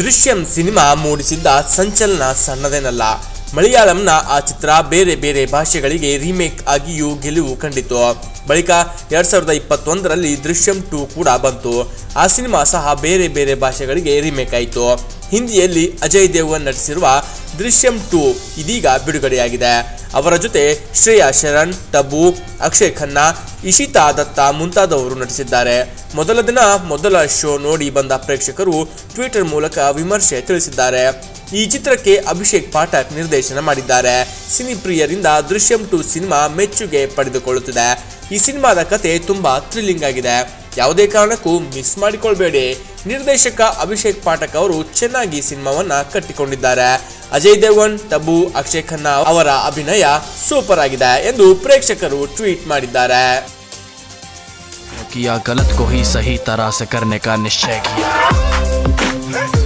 ದೃಶ್ಯಂ cinema ಮೂಡಿಸಿದ್ದ ಸಂಚಲನ ಸಣ್ಣದೇನಲ್ಲ ಮಲಯಾಳಂನ ಆ ಚಿತ್ರ ಬೇರೆ ಬೇರೆ ಭಾಷೆಗಳಿಗೆ ರೀಮೇಕ್ ಆಗಿಯೂ ಗೆಲುವು ಕಂಡಿತು ಬಳಿಕ ಎರಡ್ ಸಾವಿರದ ಇಪ್ಪತ್ತೊಂದರಲ್ಲಿ ದೃಶ್ಯಂ ಟೂ ಕೂಡ ಬಂತು ಆ ಸಿನಿಮಾ ಸಹ ಬೇರೆ ಬೇರೆ ಭಾಷೆಗಳಿಗೆ ರೀಮೇಕ್ ಆಯಿತು ಹಿಂದಿಯಲ್ಲಿ ಅಜಯ್ ದೇವಗನ್ ನಟಿಸಿರುವ ದೃಶ್ಯಂ ಟೂ ಇದೀಗ ಬಿಡುಗಡೆಯಾಗಿದೆ ಅವರ ಜೊತೆ ಶ್ರೇಯಾ ಶರಣ್ ಟಬು ಅಕ್ಷಯ್ ಖನ್ನಾ ಇಶಿತಾ ದತ್ತಾ ಮುಂತಾದವರು ನಟಿಸಿದ್ದಾರೆ ಮೊದಲ ದಿನ ಮೊದಲ ಶೋ ನೋಡಿ ಬಂದ ಪ್ರೇಕ್ಷಕರು ಟ್ವಿಟರ್ ಮೂಲಕ ವಿಮರ್ಶೆ ತಿಳಿಸಿದ್ದಾರೆ ಈ ಚಿತ್ರಕ್ಕೆ ಅಭಿಷೇಕ್ ಪಾಠಕ್ ನಿರ್ದೇಶನ ಮಾಡಿದ್ದಾರೆ ಸಿನಿ ಪ್ರಿಯರಿಂದ ದೃಶ್ಯಂ ಟು ಸಿನಿಮಾ ಮೆಚ್ಚುಗೆ ಪಡೆದುಕೊಳ್ಳುತ್ತಿದೆ ಈ ಸಿನಿಮಾದ ಕತೆ ತುಂಬಾ ಥ್ರಿಲ್ಲಿಂಗ್ ಆಗಿದೆ ಯಾವುದೇ ಕಾರಣಕ್ಕೂ ಮಿಸ್ ಮಾಡಿಕೊಳ್ಬೇಡಿ ನಿರ್ದೇಶಕ ಅಭಿಷೇಕ್ ಪಾಠಕ್ ಅವರು ಚೆನ್ನಾಗಿ ಸಿನಿಮಾವನ್ನ ಕಟ್ಟಿಕೊಂಡಿದ್ದಾರೆ ಅಜಯ್ ದೇವಗನ್ ಟಬು ಅಕ್ಷಯ್ ಖನ್ನಾ ಅವರ ಅಭಿನಯ ಸೂಪರ್ ಆಗಿದೆ ಎಂದು ಪ್ರೇಕ್ಷಕರು ಟ್ವೀಟ್ ಮಾಡಿದ್ದಾರೆ किया गलत को ही सही तरह से करने का निश्चय किया